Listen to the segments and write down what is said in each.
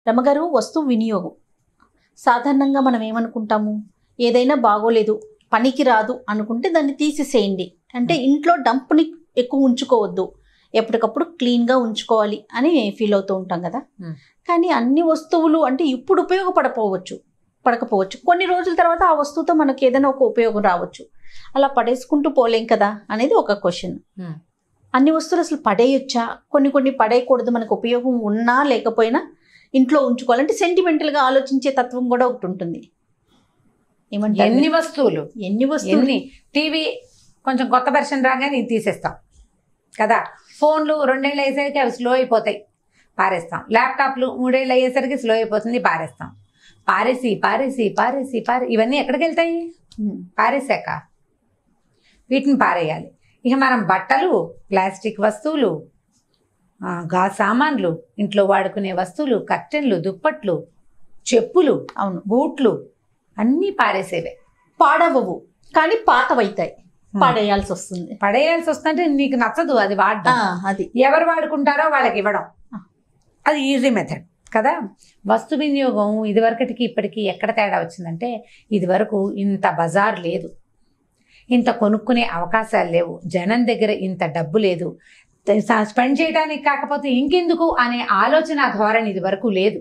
రమగారు వస్తువు వినియోగం సాధారణంగా మనం ఏమనుకుంటాము ఏదైనా బాగోలేదు పనికి రాదు అనుకుంటే దాన్ని తీసేసేయండి అంటే ఇంట్లో డంప్ని ఎక్కువ ఉంచుకోవద్దు ఎప్పటికప్పుడు క్లీన్గా ఉంచుకోవాలి అని ఫీల్ అవుతూ ఉంటాం కదా Hmm. కానీ అన్ని వస్తువులు అంటే ఇప్పుడు ఉపయోగపడపోవచ్చు పడకపోవచ్చు కొన్ని రోజుల తర్వాత ఆ వస్తువుతో మనకి ఏదైనా ఒక ఉపయోగం రావచ్చు అలా పడేసుకుంటూ పోలేం కదా అనేది ఒక క్వశ్చన్ Hmm. అన్ని వస్తువులు అసలు పడేయొచ్చా కొన్ని కొన్ని పడేయకూడదు మనకు ఉపయోగం ఉన్నా లేకపోయినా ఇంట్లో ఉంచుకోవాలంటే సెంటిమెంటల్గా ఆలోచించే తత్వం కూడా ఒకటి ఉంటుంది ఏమంటారు ఎన్ని వస్తువులు ఎన్ని వస్తువులు ఎన్ని టీవీ కొంచెం కొత్త వెర్షన్ రాగానే ఇది తీసేస్తాం కదా ఫోన్లు రెండేళ్ళు అయ్యేసరికి అవి స్లో అయిపోతాయి పారేస్తాం ల్యాప్టాప్లు మూడేళ్ళు అయ్యేసరికి స్లో అయిపోతుంది పారేస్తాం పారేసి పారేసి పారేసి పారే ఇవన్నీ ఎక్కడికి వెళ్తాయి Hmm. పారేశాక వీటిని పారేయాలి ఇక మనం బట్టలు ప్లాస్టిక్ వస్తువులు ఆ, గా సామాన్లు ఇంట్లో వాడుకునే వస్తువులు కర్టెన్లు దుప్పట్లు చెప్పులు అవును బూట్లు అన్నీ పారేసేవే పాడవవు కానీ పాతవైతాయి పడేయాల్సి వస్తుంది పడేయాల్సి వస్తుంటే నీకు నచ్చదు అది ఆ, వాడడం అది ఎవరు వాడుకుంటారో వాళ్ళకి ఇవ్వడం అది ఈజీ మెథడ్ కదా వస్తు వినియోగం ఇదివరకటికి ఇప్పటికి ఎక్కడ తేడా వచ్చిందంటే ఇదివరకు ఇంత బజార్ లేదు ఇంత కొనుక్కునే అవకాశాలు లేవు జనం దగ్గర ఇంత డబ్బు లేదు స్పెండ్ చేయడానికి కాకపోతే ఇంకెందుకు అనే ఆలోచన ధోరణి ఇది వరకు లేదు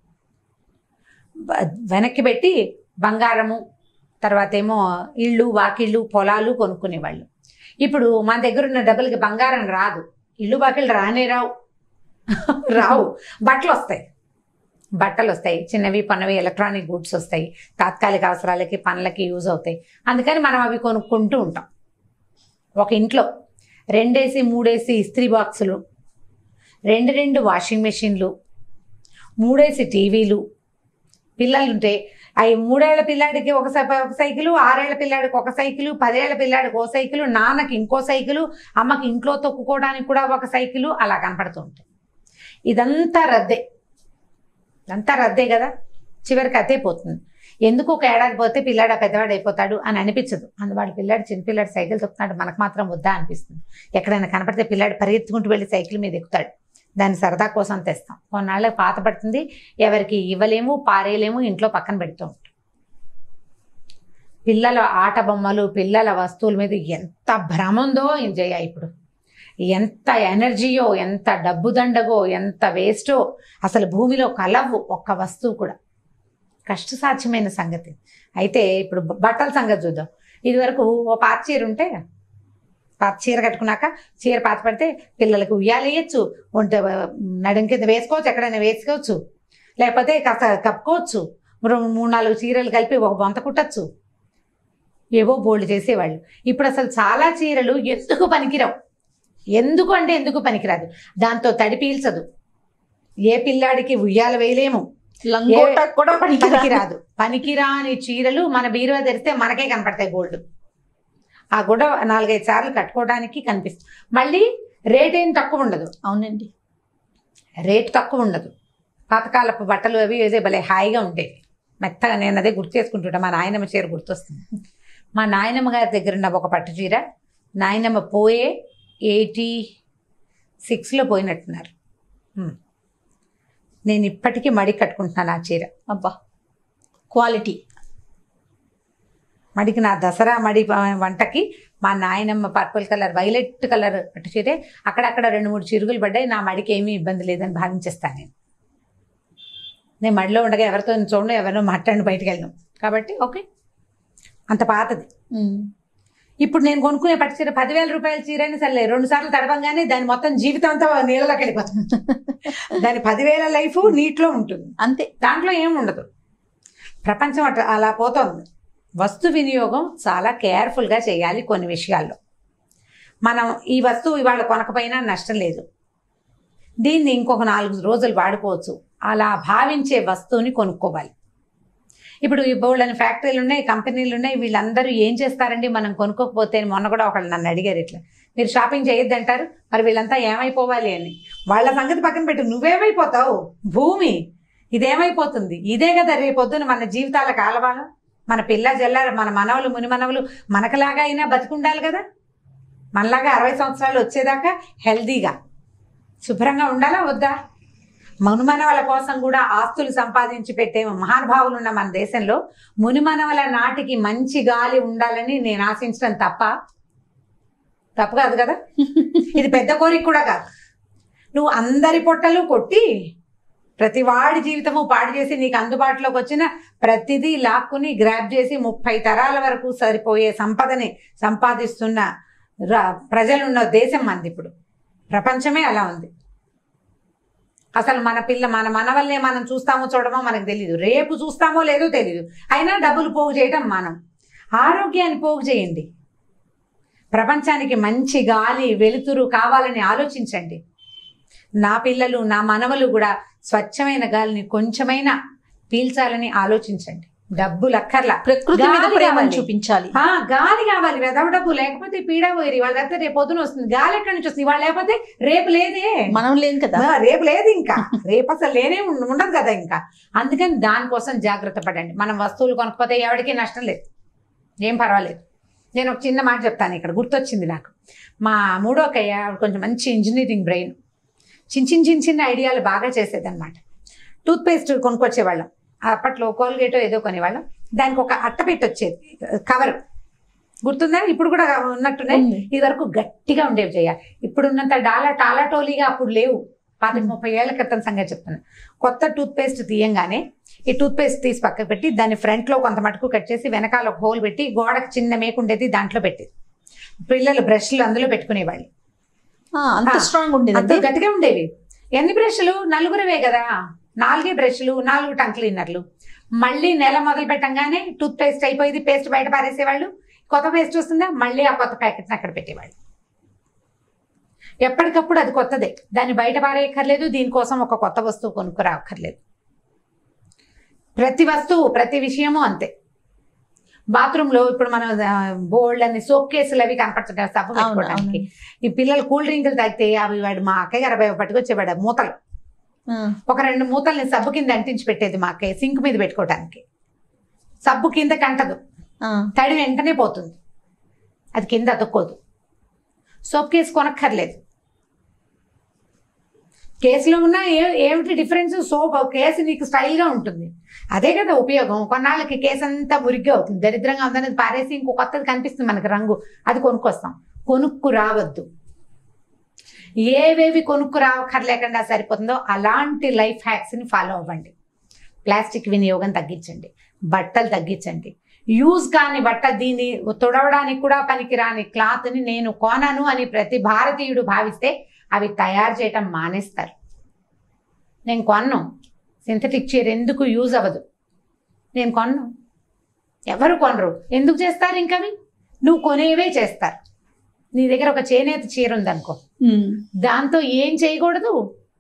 బ- వెనక్కి పెట్టి బంగారము తర్వాత ఏమో ఇళ్ళు వాకిళ్ళు పొలాలు కొనుక్కునేవాళ్ళు ఇప్పుడు మన దగ్గర ఉన్న డబ్బులకి బంగారం రాదు ఇల్లు వాకిళ్ళు రానే రావు రావు బట్టలు వస్తాయి బట్టలు వస్తాయి చిన్నవి పన్నవి ఎలక్ట్రానిక్ గుడ్స్ వస్తాయి తాత్కాలిక అవసరాలకి పనులకి యూజ్ అవుతాయి అందుకని మనం అవి కొనుక్కుంటూ ఉంటాం ఒక ఇంట్లో రెండేసి మూడేసి ఇస్త్రీ బాక్సులు రెండు రెండు వాషింగ్ మెషిన్లు మూడేసి టీవీలు పిల్లలు ఉంటే అవి మూడేళ్ల పిల్లాడికి ఒక సై- ఒక సైకిల్ ఆరేళ్ల పిల్లాడికి ఒక సైకిల్ పదేళ్ల పిల్లాడికి ఒక సైకిల్ నాన్నకి ఇంకో సైకిల్ అమ్మకి ఇంట్లో తొక్కుకోవడానికి కూడా ఒక సైకిల్ అలా కనపడుతూ ఉంటాయి ఇదంతా రద్దే ఇదంతా రద్దే కదా చివరికి అదే పోతుంది ఎందుకు ఒక ఏడాది పోతే పిల్లాడు ఆ పెద్దవాడు అయిపోతాడు అని అనిపించదు అందువాడు పిల్లాడు చిన్న పిల్లాడు సైకిల్ తొక్కుతున్నాడు మనకు మాత్రం వద్దా అనిపిస్తుంది ఎక్కడైనా కనపడితే పిల్లాడు పరిగెత్తుకుంటూ వెళ్ళి సైకిల్ మీద ఎక్కుతాడు దాన్ని సరదా కోసం తెస్తాం కొన్నాళ్ళకి పాత పడుతుంది ఎవరికి ఇవ్వలేము పారేయలేము ఇంట్లో పక్కన పెడుతూ ఉంటాం పిల్లల ఆట బొమ్మలు పిల్లల వస్తువుల మీద ఎంత భ్రమ ఉందో ఎంజాయ్ ఇప్పుడు ఎంత ఎనర్జీయో ఎంత డబ్బు దండగో ఎంత వేస్టో అసలు భూమిలో కలవు ఒక్క వస్తువు కూడా కష్టసాధ్యమైన సంగతి అయితే ఇప్పుడు బ- బట్టల సంగతి చూద్దాం ఇదివరకు ఓ పాత చీర ఉంటే పాత చీర కట్టుకున్నాక చీర పాత పడితే పిల్లలకు ఉయ్యాలేయచ్చు ఒంట నడుం కింద వేసుకోవచ్చు ఎక్కడైనా వేసుకోవచ్చు లేకపోతే కాస్త కప్పుకోవచ్చు రెండు మూడు నాలుగు చీరలు కలిపి ఒక బొంత కుట్టచ్చు ఏవో బోల్డ్ చేసేవాళ్ళు ఇప్పుడు అసలు చాలా చీరలు ఎందుకు పనికిరావు ఎందుకు అంటే ఎందుకు పనికిరాదు దాంతో తడి పీల్చదు ఏ పిల్లాడికి ఉయ్యాల వేయలేము లంగోటా కూడా పనికిరాదు పనికిరాదు పనికిరాని చీరలు మన బీరువా తెరిస్తే మనకే కనపడతాయి గోల్డ్ ఆ కూడా నాలుగైదు సార్లు కట్టుకోవడానికి కనిపిస్తుంది మళ్ళీ రేట్ ఏం తక్కువ ఉండదు అవునండి రేట్ తక్కువ ఉండదు పాతకాలపు బట్టలు అవి ఏదో భలే హాయిగా ఉండేవి మెత్తగా నేను అదే గుర్తు చేసుకుంటుంటా మా నాయనమ్మ చీర గుర్తొస్తుంది మా నాయనమ్మ గారి దగ్గర ఉన్న ఒక పట్టు చీర నాయనమ్మ పోయే ఎయిటీ సిక్స్లో పోయినట్టున్నారు హ్మ్. నేను ఇప్పటికీ మడి కట్టుకుంటున్నాను ఆ చీర అబ్బా క్వాలిటీ మడికి నా దసరా మడి ప- వంటకి మా నాయనమ్మ పర్పుల్ కలర్ వైలెట్ కలర్ పట్టు చీరే అక్కడక్కడ రెండు మూడు చిరుగులు పడ్డాయి నా మడికి ఏమీ ఇబ్బంది లేదని భావించేస్తాను నేను నేను మడిలో ఉండగా ఎవరితో చూడండి ఎవరినో మాట్లాడి బయటకు వెళ్ళను కాబట్టి ఓకే అంత పాతది ఇప్పుడు నేను కొనుక్కునే పట్టు చీర పదివేల రూపాయల చీర అయినా సరే రెండు సార్లు తడవంగానే దాని మొత్తం జీవితం అంతా నీళ్ళలోకి వెళ్ళిపోతుంది దాని పదివేల లైఫ్ నీటిలో ఉంటుంది అంతే దాంట్లో ఏం ఉండదు ప్రపంచం అట్లా అలా పోతోంది వస్తు వినియోగం చాలా కేర్ఫుల్గా చేయాలి కొన్ని విషయాల్లో మనం ఈ వస్తువు ఇవాళ కొనకపోయినా నష్టం లేదు దీన్ని ఇంకొక నాలుగు రోజులు వాడుకోవచ్చు అలా భావించే వస్తువుని కొనుక్కోవాలి ఇప్పుడు ఈ బోల్డని ఫ్యాక్టరీలు ఉన్నాయి కంపెనీలు ఉన్నాయి వీళ్ళందరూ ఏం చేస్తారండి మనం కొనుక్కోకపోతే మొన్న కూడా ఒకళ్ళు నన్ను అడిగారు ఇట్లా మీరు షాపింగ్ చేయొద్దు అంటారు మరి వీళ్ళంతా ఏమైపోవాలి అని వాళ్ళ సంగతి పక్కన పెట్టు నువ్వేమైపోతావు భూమి ఇదేమైపోతుంది ఇదే కదా రేపొద్దున మన జీవితాల కాలవాలం మన పిల్ల జల్ల మన మనవలు ముని మనవలు మనకలాగా అయినా బతికుండాలి కదా మనలాగా అరవై సంవత్సరాలు వచ్చేదాకా హెల్దీగా శుభ్రంగా ఉండాలా వద్దా మునిమనవల కోసం కూడా ఆస్తులు సంపాదించి పెట్టే మహానుభావులు ఉన్న మన దేశంలో మునిమనవల నాటికి మంచి గాలి ఉండాలని నేను ఆశించడం తప్ప తప్పు కాదు కదా ఇది పెద్ద కోరిక కూడా కాదు నువ్వు అందరి పొట్టలు కొట్టి ప్రతి వాడి జీవితము పాడు చేసి నీకు అందుబాటులోకి వచ్చిన ప్రతిదీ లాక్కుని గ్రాప్ చేసి ముప్పై తరాల వరకు సరిపోయే సంపదని సంపాదిస్తున్న రా- ప్రజలున్న దేశం మంది ఇప్పుడు ప్రపంచమే అలా ఉంది అసలు మన పిల్ల మన మనవల్నే మనం చూస్తామో చూడమో మనకు తెలియదు రేపు చూస్తామో లేదో తెలియదు అయినా డబ్బులు పోగు చేయటం మనం ఆరోగ్యాన్ని పోగు చేయండి ప్రపంచానికి మంచి గాలి వెలుతురు కావాలని ఆలోచించండి నా పిల్లలు నా మనవలు కూడా స్వచ్ఛమైన గాలిని కొంచెమైనా పీల్చాలని ఆలోచించండి డబ్బులు అక్కర్లా ప్రకృతి మీద గాలి ప్రేమను కావాలి. చూపించాలి ఆ గాలి కావాలి వెదవ డబ్బు లేకపోతే పీడా పోయి వాళ్ళ లేకపోతే రేపు పొద్దున వస్తుంది గాలి ఎక్కడి నుంచి వస్తుంది వాళ్ళు లేకపోతే రేపు లేదే మనం లేం కదా ఆ, రేపు లేదు ఇంకా రేపు అసలు లేనే ఉం- ఉండదు కదా ఇంకా అందుకని దానికోసం జాగ్రత్త పడండి మనం వస్తువులు కొనకపోతే ఎవరికీ నష్టం లేదు ఏం పర్వాలేదు నేను ఒక చిన్న మాట చెప్తాను ఇక్కడ గుర్తొచ్చింది నాకు మా మూడో అక్కయ్య ఆవిడ కొంచెం మంచి ఇంజనీరింగ్ బ్రెయిన్ చిన్న చిన్న చిన్న చిన్న ఐడియాలు బాగా చేసేదన్నమాట టూత్పేస్ట్ కొనుక్కొచ్చేవాళ్ళం అప్పట్లో కోల్గేటో ఏదో కొనేవాళ్ళం దానికి ఒక అట్ట పెట్టి వచ్చేది కవర్ గుర్తుందా ఇప్పుడు కూడా ఉన్నట్టున్నాయి ఉంది. ఇది వరకు గట్టిగా ఉండేవి చెయ్య ఇప్పుడు ఉన్నంత డాలా టాలాటోలీగా అప్పుడు లేవు పాతిక ముప్పై ఏళ్ల క్రితం సంగతి చెప్తాను కొత్త టూత్ పేస్ట్ తీయంగానే ఈ టూత్ పేస్ట్ తీసి పక్కకు పెట్టి దాన్ని ఫ్రంట్లో కొంత మటుకు కట్ చేసి వెనకాల ఒక హోల్ పెట్టి గోడకు చిన్న మేకు ఉండేది దాంట్లో పెట్టేది పిల్లలు బ్రష్లు అందులో పెట్టుకునేవాళ్ళు ఆ, అంత ఆ, స్ట్రాంగ్ అంత ఉండేది గట్టిగా ఉండేవి ఎన్ని బ్రష్లు నలుగురవే కదా నాలుగే బ్రష్లు నాలుగు టంగ్ క్లీనర్లు మళ్ళీ నెల మొదలు పెట్టంగానే టూత్ పేస్ట్ అయిపోయింది పేస్ట్ బయట పారేసేవాళ్ళు కొత్త పేస్ట్ వస్తుందా మళ్ళీ ఆ కొత్త ప్యాకెట్ని అక్కడ పెట్టేవాళ్ళు ఎప్పటికప్పుడు అది కొత్తదే దాన్ని బయట పారేయక్కర్లేదు దీనికోసం ఒక కొత్త వస్తువు కొనుక్కురాక్కర్లేదు ప్రతి వస్తువు ప్రతి విషయము అంతే బాత్రూంలో ఇప్పుడు మనం బోల్డ్ అని సోప్ కేసులు అవి కనపడుతుంటాయి సబ్బు అవును, పెట్టుకోవడానికి ఈ పిల్లలు కూల్ డ్రింకులు తాగితే అవి వాడు మా అక్కయ్య గారు అబ్బాయి పట్టుకొచ్చేవాడు ఆ మూతలు ఆ, ఒక రెండు మూతల్ని సబ్బు కింద అంటించి పెట్టేది మా అక్కయ్య సింక్ మీద పెట్టుకోవడానికి సబ్బు కింద కంటదు ఆ, తడి వెంటనే పోతుంది అది కింద అతుక్కోదు సోప్ కేసు కొనక్కర్లేదు కేసులో ఉన్న ఏ ఏమిటి డిఫరెన్స్ సోప్ కేసు నీకు స్టైల్గా ఉంటుంది అదే కదా ఉపయోగం కొన్నాళ్ళకి కేసు అంతా మురిగ్గా అవుతుంది దరిద్రంగా ఉందనేది పారేసి ఇంకో కొత్తది కనిపిస్తుంది మనకి రంగు అది కొనుక్కొస్తాం కొనుక్కు రావద్దు ఏవేవి కొనుక్కు రావక్కర్లేకుండా సరిపోతుందో అలాంటి లైఫ్ హ్యాక్స్ని ఫాలో అవ్వండి ప్లాస్టిక్ వినియోగం తగ్గించండి బట్టలు తగ్గించండి యూజ్ కాని బట్ట దీన్ని తుడవడానికి కూడా పనికిరాని క్లాత్ని నేను కొనను అని ప్రతి భారతీయుడు భావిస్తే అవి తయారు చేయటం మానేస్తారు నేను కొన్ను సింథటిక్ చీర ఎందుకు యూజ్ అవ్వదు నేను కొన్ను ఎవరు కొనరు ఎందుకు చేస్తారు ఇంకవి నువ్వు కొనేవే చేస్తారు నీ దగ్గర ఒక చేనేత చీర ఉందనుకో ఉమ్, దాంతో ఏం చేయకూడదు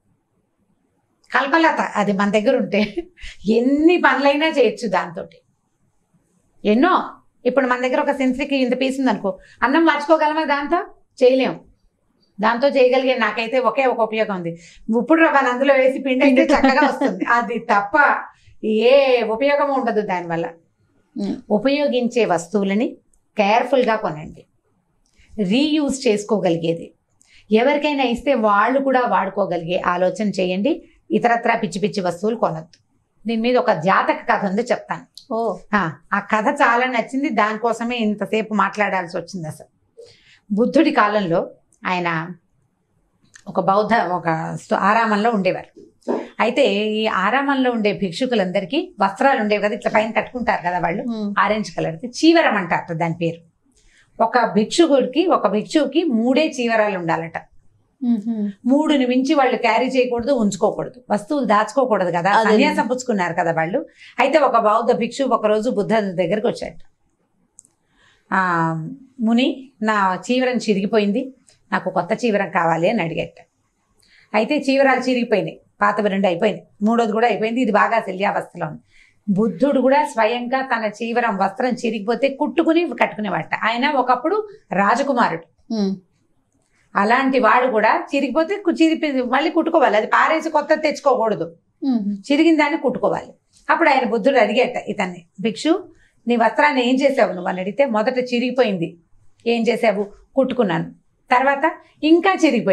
కల్పలత అది మన దగ్గర ఉంటే ఎన్ని పనులైనా చేయొచ్చు దాంతో ఎన్నో ఇప్పుడు మన దగ్గర ఒక సెన్సికి ఇంత పీస్ ఉందనుకో అన్నం మార్చుకోగలమా దాంతో చేయలేం దాంతో చేయగలిగే నాకైతే ఒకే ఒక ఉపయోగం ఉంది ఇప్పుడు రవ్వను అందులో వేసి పిండి అయితే చక్కగా వస్తుంది అది తప్ప ఏ ఉపయోగం ఉండదు దానివల్ల ఉమ్, ఉపయోగించే వస్తువులని కేర్ఫుల్గా కొనండి రీయూజ్ చేసుకోగలిగేది ఎవరికైనా ఇస్తే వాళ్ళు కూడా వాడుకోగలిగే ఆలోచన చేయండి ఇతరత్రా పిచ్చి పిచ్చి వస్తువులు కొనద్దు దీని మీద ఒక జాతక కథ ఉంది చెప్తాను ఓ ఆ, ఆ కథ చాలా నచ్చింది దానికోసమే ఇంతసేపు మాట్లాడాల్సి వచ్చింది అసలు బుద్ధుడి కాలంలో ఆయన ఒక బౌద్ధ ఒక స్థ- ఆరామంలో ఉండేవారు అయితే ఈ ఆరామంలో ఉండే భిక్షుకులందరికీ వస్త్రాలు ఉండేవి కదా ఇట్లా పైన కట్టుకుంటారు కదా వాళ్ళు ఉమ్, ఆరెంజ్ కలర్ది చీవరం అంటారు దాని పేరు ఒక భిక్షుకుడికి ఒక భిక్షువుకి మూడే చీవరాలు ఉండాలట ఉమ్, ఉమ్. మూడుని మించి వాళ్ళు క్యారీ చేయకూడదు ఉంచుకోకూడదు వస్తువులు దాచుకోకూడదు కదా అదే. సన్యాసం పుచ్చుకున్నారు కదా వాళ్ళు అయితే ఒక బౌద్ధ భిక్షు ఒకరోజు బుద్ధ దగ్గరికి వచ్చాడు ఆ, ముని నా చీవరం చిరిగిపోయింది నాకు కొత్త చీవరం కావాలి అని అడిగట అయితే చీవరాలు చిరిగిపోయినాయి పాతవి రెండు అయిపోయినాయి మూడోది కూడా అయిపోయింది ఇది బాగా శల్యావస్థలో ఉంది బుద్ధుడు కూడా స్వయంగా తన చీవరం వస్త్రం చిరిగిపోతే కుట్టుకుని కట్టుకునేవాట ఆయన ఒకప్పుడు రాజకుమారుడు ఉమ్, అలాంటి వాడు కూడా చిరిగిపోతే కు- చిరిపి మళ్ళీ కుట్టుకోవాలి అది పారేసి కొత్త తెచ్చుకోకూడదు ఉమ్, చిరిగిన దాన్ని కుట్టుకోవాలి అప్పుడు ఆయన బుద్ధుడు అడిగేట ఇతన్ని భిక్షు నీ వస్త్రాన్ని ఏం చేసావు నువ్వు అని అడిగితే మొదట చిరిగిపోయింది ఏం చేసావు కుట్టుకున్నాను తర్వాత ఇంకా చిరిగిపోయింది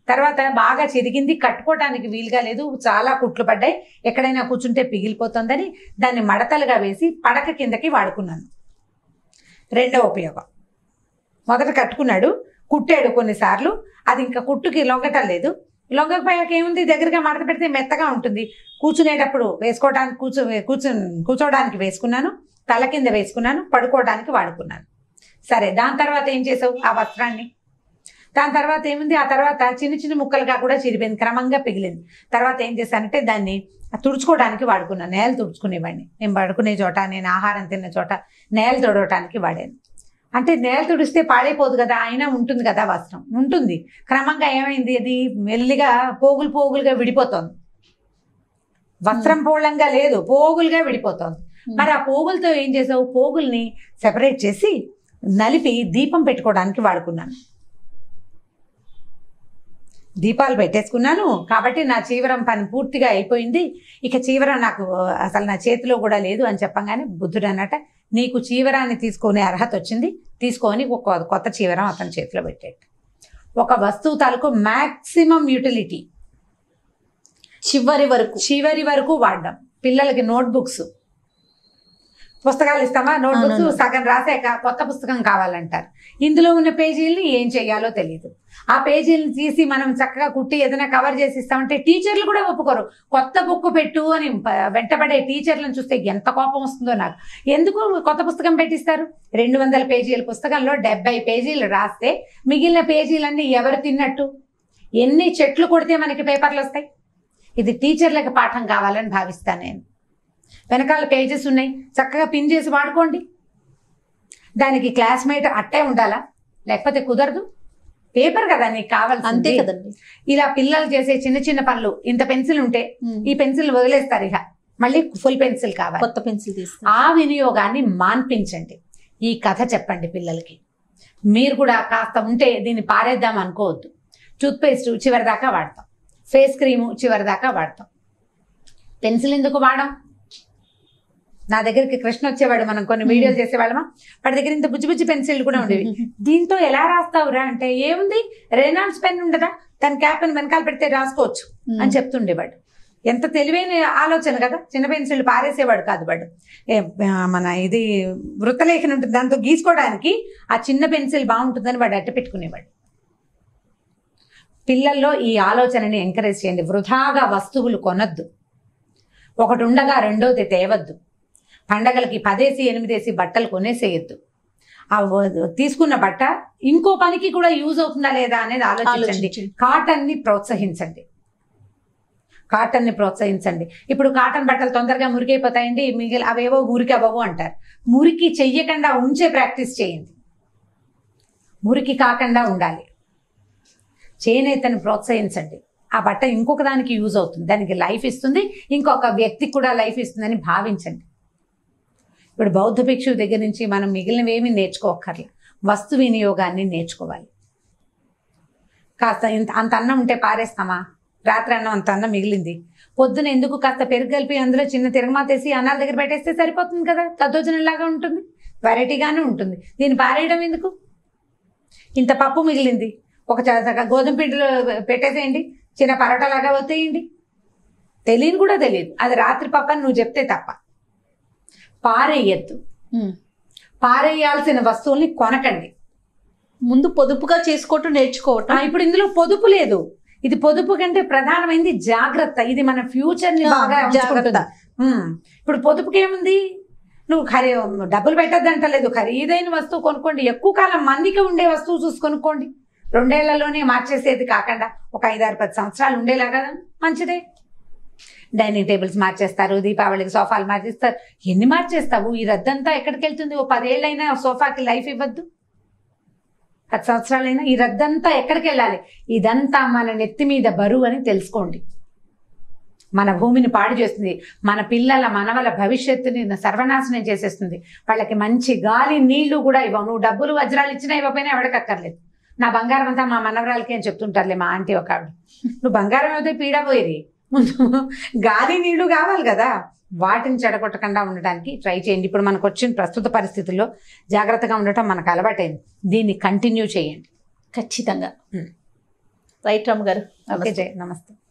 తర్వాత బాగా చిరిగింది కట్టుకోవడానికి వీలుగా లేదు చాలా కుట్లు పడ్డాయి ఎక్కడైనా కూర్చుంటే పిగిలిపోతుందని దాన్ని మడతలుగా వేసి పడక కిందకి వాడుకున్నాను రెండో ఉపయోగం మొదట కట్టుకున్నాడు కుట్టాడు కొన్నిసార్లు అది ఇంకా కుట్టుకి లొంగటం లేదు లొంగకపోయాక ఏముంది దగ్గరగా మడత పెడితే మెత్తగా ఉంటుంది కూర్చునేటప్పుడు వేసుకోవడానికి కూర్చో కూర్చో కూర్చోవడానికి వేసుకున్నాను తల కింద వేసుకున్నాను పడుకోవడానికి వాడుకున్నాను సరే దాని తర్వాత ఏం చేసావు ఆ వస్త్రాన్ని దాని తర్వాత ఏముంది ఆ తర్వాత చిన్న చిన్న ముక్కలుగా కూడా చిరిపోయింది క్రమంగా పిగిలింది తర్వాత ఏం చేశానంటే దాన్ని తుడుచుకోవడానికి వాడుకున్నాను నేల తుడుచుకునేవాడిని నేను పడుకునే చోట నేను ఆహారం తిన్న చోట నేల తుడవటానికి వాడాను అంటే నేల తుడిస్తే పాడైపోదు కదా అయినా ఉంటుంది కదా వస్త్రం ఉంటుంది క్రమంగా ఏమైంది అది మెల్లిగా పోగులు పోగులుగా విడిపోతోంది వస్త్రం పోలంగా లేదు పోగులుగా విడిపోతోంది మరి ఆ పోగులతో ఏం చేసావు పోగుల్ని సెపరేట్ చేసి నలిపి దీపం పెట్టుకోవడానికి వాడుకున్నాను దీపాలు పెట్టేసుకున్నాను కాబట్టి నా చీవరం పని పూర్తిగా అయిపోయింది ఇక చీవరం నాకు అసలు నా చేతిలో కూడా లేదు అని చెప్పంగానే బుద్ధుడు అన్నట నీకు చీవరాన్ని తీసుకునే అర్హత వచ్చింది తీసుకొని ఒక కొత్త చీవరం అతని చేతిలో పెట్టాడు ఒక వస్తువు తాలూకు మ్యాక్సిమం యూటిలిటీ చివరి వరకు చివరి వరకు వాడడం పిల్లలకి నోట్బుక్స్ పుస్తకాలు ఇస్తామా నోట్బుక్స్ అవునవును. సగం రాసాక కొత్త పుస్తకం కావాలంటారు ఇందులో ఉన్న పేజీలని ఏం చేయాలో తెలియదు ఆ పేజీలను తీసి మనం చక్కగా కుట్టి ఏదైనా కవర్ చేసి ఇస్తామంటే టీచర్లు కూడా ఒప్పుకోరు కొత్త బుక్ పెట్టు అని ప- వెంటబడే టీచర్లను చూస్తే ఎంత కోపం వస్తుందో నాకు ఎందుకు కొత్త పుస్తకం పెట్టిస్తారు రెండు వందల పేజీల పుస్తకంలో డెబ్బై పేజీలు రాస్తే మిగిలిన పేజీలన్నీ ఎవరు తిన్నట్టు ఎన్ని చెట్లు కొడితే మనకి పేపర్లు వస్తాయి ఇది టీచర్లకు పాఠం కావాలని భావిస్తాను నేను వెనకాల పేజెస్ ఉన్నాయి చక్కగా పిన్ చేసి వాడుకోండి దానికి క్లాస్మేట్ అట్టే ఉండాలా లేకపోతే కుదరదు పేపర్ కదా నీకు అంతే కావాల్సింది కదండి ఇలా పిల్లలు చేసే చిన్న చిన్న పనులు ఇంత పెన్సిల్ ఉంటే ఉమ్. ఈ పెన్సిల్ వదిలేస్తారు ఇక మళ్ళీ ఫుల్ పెన్సిల్ కావాలి కొత్త పెన్సిల్ తీస్తాను ఆ వినియోగాన్ని మాన్పించండి ఈ కథ చెప్పండి పిల్లలకి మీరు కూడా కాస్త ఉంటే దీన్ని పారేద్దాం అనుకోవద్దు టూత్పేస్ట్ చివరి దాకా వాడతాం ఫేస్ క్రీము చివరి దాకా వాడతాం పెన్సిల్ ఎందుకు వాడం నా దగ్గరికి కృష్ణ వచ్చేవాడు మనం కొన్ని వీడియోలు చేసేవాళ్ళమా వాడి దగ్గర ఇంత బుజ్జి బుజ్జి పెన్సిల్ కూడా ఉండేవి దీంతో ఎలా రాస్తావురా అంటే ఏముంది రెనాల్డ్స్ పెన్ ఉండదా దాని క్యాప్ వెనకాల పెడితే రాసుకోవచ్చు అని చెప్తుండేవాడు ఎంత తెలివైన ఆలోచన కదా చిన్న పెన్సిల్ పారేసేవాడు కాదు వాడు ఏ, ఆ, మన ఇది వృత్తలేఖనం ఉంటుంది దాంతో గీసుకోవడానికి ఆ చిన్న పెన్సిల్ బాగుంటుందని వాడు అట్ట పెట్టుకునేవాడు పిల్లల్లో ఈ ఆలోచనని ఎంకరేజ్ చేయండి వృధాగా వస్తువులు కొనొద్దు ఒకటి ఉండగా రెండోది తేవద్దు పండగలకి పదేసి ఎనిమిదేసి బట్టలు కొనేసేయద్దు ఆ వ- తీసుకున్న బట్ట ఇంకో పనికి కూడా యూజ్ అవుతుందా లేదా అనేది ఆలోచించండి ఆలోచించండి. కాటన్ ని ప్రోత్సహించండి కాటన్ ని ప్రోత్సహించండి ఇప్పుడు కాటన్ బట్టలు తొందరగా మురికైపోతాయండి మిగిలిన అవేవో మురికి అవ్వవు అంటారు మురికి చెయ్యకుండా ఉంచే ప్రాక్టీస్ చేయండి మురికి కాకుండా ఉండాలి చేనేతను ప్రోత్సహించండి ఆ బట్ట ఇంకొక దానికి యూజ్ అవుతుంది దానికి లైఫ్ ఇస్తుంది ఇంకొక వ్యక్తికి కూడా లైఫ్ ఇస్తుందని భావించండి ఇప్పుడు బౌద్ధ భిక్షువు దగ్గర నుంచి మనం మిగిలినవేమీ నేర్చుకోక్కర్లే వస్తు వినియోగాన్ని నేర్చుకోవాలి కాస్త ఇంత అంత అన్నం ఉంటే పారేస్తామా రాత్రి అన్నం అంత అన్నం మిగిలింది పొద్దున ఎందుకు కాస్త పెరుగు కలిపి అందులో చిన్న తిరగమాతేసి అన్నాల దగ్గర పెట్టేస్తే సరిపోతుంది కదా తద్దోజనంలాగా ఉంటుంది వెరైటీగానే ఉంటుంది దీన్ని పారేయడం ఎందుకు ఇంత పప్పు మిగిలింది ఒక చ- చక్క గోధుమ పిండిలో పెట్టేసేయండి చిన్న పరోటాలాగా వత్తేయండి తెలియని కూడా తెలియదు అది రాత్రి పప్పు అని నువ్వు చెప్తే తప్ప పారేయద్దు ఉమ్. పారేయాల్సిన వస్తువుల్ని కొనకండి ముందు పొదుపుగా చేసుకోవటం ఆ, నేర్చుకోవటం ఇప్పుడు ఇందులో పొదుపు లేదు ఇది పొదుపు కంటే ప్రధానమైనది జాగ్రత్త ఇది మన ఫ్యూచర్ ని ఆ, బాగా జాగ్రత్త. ఉంచుకుంటుంది. ఉమ్. ఇప్పుడు పొదుపుకి ఏముంది నువ్వు ఖరీ డబ్బులు పెట్టద్దంటలేదు ఖరీదైన వస్తువు కొనుక్కోండి ఎక్కువ కాలం మన్నిక ఉండే వస్తువు చూసి కొనుక్కోండి రెండేళ్లలోనే మార్చేసేది కాకుండా ఒక ఐదారు పది సంవత్సరాలు ఉండేలా కదా మంచిదే డైనింగ్ టేబుల్స్ మార్చేస్తారు దీపావళికి సోఫాలు మార్చేస్తారు ఎన్ని మార్చేస్తావు ఈ రద్దంతా ఎక్కడికి వెళ్తుంది ఓ పదేళ్ళైనా సోఫాకి లైఫ్ ఇవ్వద్దు పది సంవత్సరాలైనా ఈ రద్దంతా ఎక్కడికి వెళ్ళాలి ఇదంతా మన నెత్తి మీద బరువు అని తెలుసుకోండి మన భూమిని పాడు చేస్తుంది మన పిల్లల మనవల భవిష్యత్తుని సర్వనాశనం చేసేస్తుంది వాళ్ళకి మంచి గాలి నీళ్లు కూడా ఇవ్వవు నువ్వు డబ్బులు వజ్రాలు ఇచ్చినా ఇవ్వకపోయినా ఎవడికక్కర్లేదు నా బంగారం అంతా మా మనవరాలకి అని చెప్తుంటారులే మా ఆంటీ ఒక ఆవిడ నువ్వు బంగారం అయితే పీడ పోయేది ముందు గాలి నీళ్లు కావాలి కదా వాటిని చెడగొట్టకుండా ఉండడానికి ట్రై చేయండి ఇప్పుడు మనకు వచ్చిన ప్రస్తుత పరిస్థితుల్లో జాగ్రత్తగా ఉండటం మనకు అలవాటైంది దీన్ని కంటిన్యూ చేయండి ఖచ్చితంగా రైట్ రామ్ గారు ఓకే జయ నమస్తే